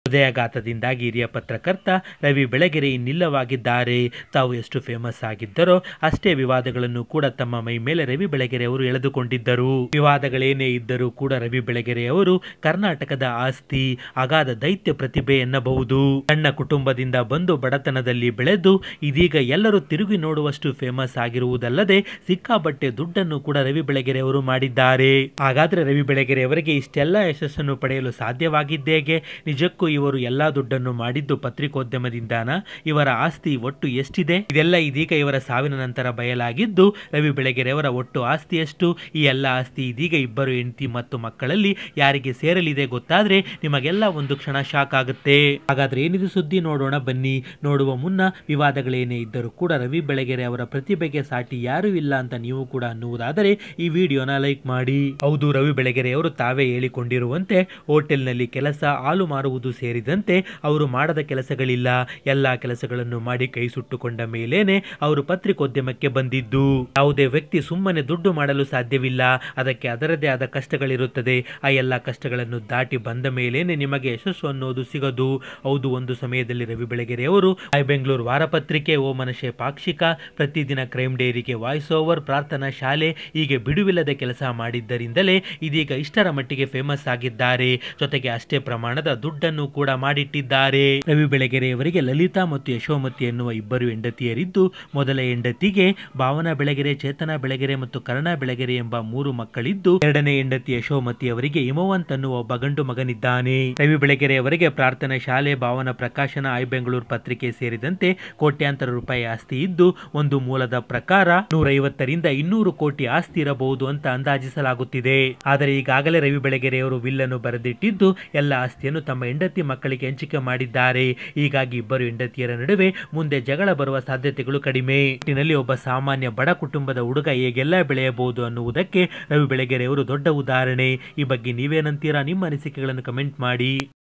ಹೃದಯಾಘಾತದಿಂದಾಗಿ ಹಿರಿಯ ಪತ್ರಕರ್ತ ರವಿ ಬೆಳಗೆರೆ ಇನ್ನಿಲ್ಲವಾಗಿದ್ದಾರೆ ತಾವು ಎಷ್ಟು ಫೇಮಸ್ ಆಗಿದ್ದರೋ ಅಷ್ಟೇ ವಿವಾದಗಳನ್ನು ಕೂಡ ತಮ್ಮ ಮೈ ಮೇಲೆ ರವಿ ಬೆಳಗೆರೆ ಅವರು ಎಳೆದುಕೊಂಡಿದ್ದರು ವಿವಾದಗಳೇನೇ ಇದ್ದರೂ ಕೂಡ ರವಿ ಬೆಳಗೆರೆ ಅವರು ಕರ್ನಾಟಕದ ಆಸ್ತಿ ಅಗಾಧ ದೈತ್ಯ ಪ್ರತಿಭೆ ಎನ್ನಬಹುದು ಸಣ್ಣ ಕುಟುಂಬದಿಂದ ಬಂದು ಬಡತನದಲ್ಲಿ ಬೆಳೆದು ಇದೀಗ ಎಲ್ಲರೂ ತಿರುಗಿ ನೋಡುವಷ್ಟು ಫೇಮಸ್ ಆಗಿರುವುದಲ್ಲದೆ ಸಿಕ್ಕಾಬಟ್ಟೆ ದುಡ್ಡನ್ನು ಕೂಡ ರವಿ ಬೆಳಗೆರೆ ಅವರು ಮಾಡಿದ್ದಾರೆ ಹಾಗಾದ್ರೆ ರವಿ ಬೆಳಗೆರೆ ಅವರಿಗೆ ಇಷ್ಟೆಲ್ಲ ಯಶಸ್ಸನ್ನು ಪಡೆಯಲು ಸಾಧ್ಯವಾಗಿದ್ದೇಗೆ ನಿಜಕ್ಕೂ ಇವರು ಎಲ್ಲಾ ದುಡ್ಡನ್ನು ಮಾಡಿದ್ದು ಪತ್ರಿಕೋದ್ಯಮದಿಂದಾನ ಇವರ ಆಸ್ತಿ ಒಟ್ಟು ಎಷ್ಟಿದೆ ಇದೆಲ್ಲ ಇದೀಗ ಇವರ ಸಾವಿನ ನಂತರ ಬಯಲಾಗಿದ್ದು ರವಿ ಬೆಳಗೆರೆ ಅವರ ಒಟ್ಟು ಆಸ್ತಿ ಎಷ್ಟು ಈ ಎಲ್ಲ ಆಸ್ತಿ ಇದೀಗ ಇಬ್ಬರು ಹೆಂಡತಿ ಮತ್ತು ಮಕ್ಕಳಲ್ಲಿ ಯಾರಿಗೆ ಸೇರಲಿದೆ ಗೊತ್ತಾದ್ರೆ ನಿಮಗೆಲ್ಲ ಒಂದು ಕ್ಷಣ ಶಾಕ್ ಆಗುತ್ತೆ ಹಾಗಾದ್ರೆ ಏನಿದು ಸುದ್ದಿ ನೋಡೋಣ ಬನ್ನಿ ನೋಡುವ ಮುನ್ನ ವಿವಾದಗಳೇನೇ ಇದ್ದರೂ ಕೂಡ ರವಿ ಬೆಳಗೆರೆ ಅವರ ಪ್ರತಿಭೆಗೆ ಸಾಟಿ ಯಾರೂ ಇಲ್ಲ ಅಂತ ನೀವು ಕೂಡ ಅನ್ನುವುದಾದರೆ ಈ ವಿಡಿಯೋನ ಲೈಕ್ ಮಾಡಿ ಹೌದು ರವಿ ಬೆಳಗೆರೆ ಅವರು ತಾವೇ ಹೇಳಿಕೊಂಡಿರುವಂತೆ ಹೋಟೆಲ್ನಲ್ಲಿ ಕೆಲಸ ಹಾಲು ಮಾರುವುದು ಸೇರಿದಂತೆ ಅವರು ಮಾಡದ ಕೆಲಸಗಳಿಲ್ಲ ಎಲ್ಲಾ ಕೆಲಸಗಳನ್ನು ಮಾಡಿ ಕೈ ಸುಟ್ಟುಕೊಂಡ ಮೇಲೇನೆ ಅವರು ಪತ್ರಿಕೋದ್ಯಮಕ್ಕೆ ಬಂದಿದ್ದು ಯಾವುದೇ ವ್ಯಕ್ತಿ ಸುಮ್ಮನೆ ದುಡ್ಡು ಮಾಡಲು ಸಾಧ್ಯವಿಲ್ಲ ಅದಕ್ಕೆ ಅದರದೇ ಆದ ಕಷ್ಟಗಳಿರುತ್ತದೆ ಆ ಎಲ್ಲ ಕಷ್ಟಗಳನ್ನು ದಾಟಿ ಬಂದ ಮೇಲೇನೆ ನಿಮಗೆ ಯಶಸ್ಸು ಅನ್ನೋದು ಸಿಗದು ಹೌದು ಒಂದು ಸಮಯದಲ್ಲಿ ರವಿ ಬೆಳಗೆರೆ ಅವರು ಐ ಬೆಂಗಳೂರು ವಾರಪತ್ರಿಕೆ ಓ ಮನಶೆ ಪಾಕ್ಷಿಕ ಪ್ರತಿದಿನ ಕ್ರೈಮ್ ಡೈರಿಗೆ ವಾಯ್ಸ್ ಓವರ್ ಪ್ರಾರ್ಥನಾ ಶಾಲೆ ಹೀಗೆ ಬಿಡುವಿಲ್ಲದೆ ಕೆಲಸ ಮಾಡಿದ್ದರಿಂದಲೇ ಇದೀಗ ಇಷ್ಟರ ಮಟ್ಟಿಗೆ ಫೇಮಸ್ ಆಗಿದ್ದಾರೆ ಜೊತೆಗೆ ಅಷ್ಟೇ ಪ್ರಮಾಣದ ದುಡ್ಡನ್ನು ಕೂಡ ಮಾಡಿಟ್ಟಿದ್ದಾರೆ ರವಿ ಬೆಳಗೆರೆಯವರಿಗೆ ಲಲಿತಾ ಮತ್ತು ಯಶೋಮತಿ ಎನ್ನುವ ಇಬ್ಬರು ಹೆಂಡತಿಯರಿದ್ದು ಮೊದಲ ಹೆಂಡತಿಗೆ ಭಾವನಾ ಬೆಳಗೆರೆ ಚೇತನ ಬೆಳಗೆರೆ ಮತ್ತು ಕರ್ಣ ಬೆಳಗೆರೆ ಎಂಬ ಮೂರು ಮಕ್ಕಳಿದ್ದು ಎರಡನೇ ಹೆಂಡತಿ ಯಶೋಮತಿ ಅವರಿಗೆ ಹಿಮವಂತ್ ಅನ್ನುವ ಒಬ್ಬ ಗಂಡು ಮಗನಿದ್ದಾನೆ ರವಿ ಬೆಳಗೆರೆಯವರಿಗೆ ಪ್ರಾರ್ಥನಾ ಶಾಲೆ ಭಾವನಾ ಪ್ರಕಾಶನ ಐ ಬೆಂಗಳೂರು ಪತ್ರಿಕೆ ಸೇರಿದಂತೆ ಕೋಟ್ಯಾಂತರ ರೂಪಾಯಿ ಆಸ್ತಿ ಇದ್ದು ಒಂದು ಮೂಲದ ಪ್ರಕಾರ ನೂರೈವತ್ತರಿಂದ ಇನ್ನೂರು ಕೋಟಿ ಆಸ್ತಿ ಇರಬಹುದು ಅಂತ ಅಂದಾಜಿಸಲಾಗುತ್ತಿದೆ ಆದರೆ ಈಗಾಗಲೇ ರವಿ ಬೆಳಗೆರೆಯವರು ವಿಲ್ಲನ್ನು ಬರೆದಿಟ್ಟಿದ್ದು ಎಲ್ಲ ಆಸ್ತಿಯನ್ನು ತಮ್ಮ ಹೆಂಡತಿ ಮಕ್ಕಳಿಗೆ ಹಂಚಿಕೆ ಮಾಡಿದ್ದಾರೆ ಹೀಗಾಗಿ ಇಬ್ಬರು ಹೆಂಡತಿಯರ ನಡುವೆ ಮುಂದೆ ಜಗಳ ಬರುವ ಸಾಧ್ಯತೆಗಳು ಕಡಿಮೆ ಒಟ್ಟಿನಲ್ಲಿ ಒಬ್ಬ ಸಾಮಾನ್ಯ ಬಡ ಕುಟುಂಬದ ಹುಡುಗ ಹೇಗೆಲ್ಲ ಬೆಳೆಯಬಹುದು ಅನ್ನುವುದಕ್ಕೆ ರವಿ ಬೆಳಗೆರೆಯವರು ದೊಡ್ಡ ಉದಾಹರಣೆ ಈ ಬಗ್ಗೆ ನೀವೇನಂತೀರಾ ನಿಮ್ಮ ಅನಿಸಿಕೆಗಳನ್ನು ಕಮೆಂಟ್ ಮಾಡಿ